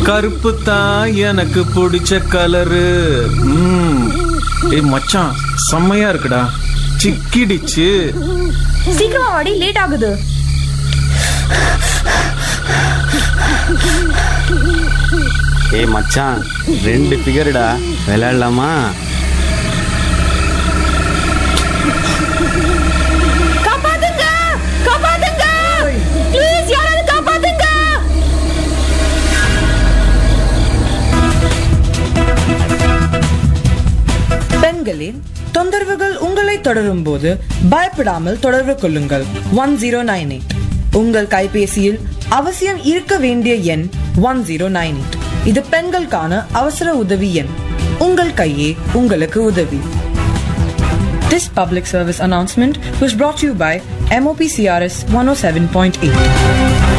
கருப்பு தான் எனக்கு பிடிச்ச கலரு ம் ஏய் மச்சான் செம்மையா இருக்குடா சிக்கிடிச்சு சீக்கிரமா வாடி லேட் ஆகுது ஏய் மச்சான் ரெண்டு ஃபிகருடா விளையாடலாமா காப்பாத்துங்க காப்பாத்துங்க ப்ளீஸ் யாராவது காப்பாத்துங்க பெண்களே தொந்தரவுகள் உங்களை தொடரும் போது பயப்படாமல் தொடர்பு கொள்ளுங்கள் ஒன் ஜீரோ நைன் எயிட் உங்கள் கைபேசியில் அவசியம் இருக்க வேண்டிய எண் ஒன் ஜீரோ நைன் எயிட் இது பெண்களுக்கான அவசர உதவி எண் உங்கள் கையே உங்களுக்கு உதவி This public service announcement was brought to you by MOP CRS 107.8.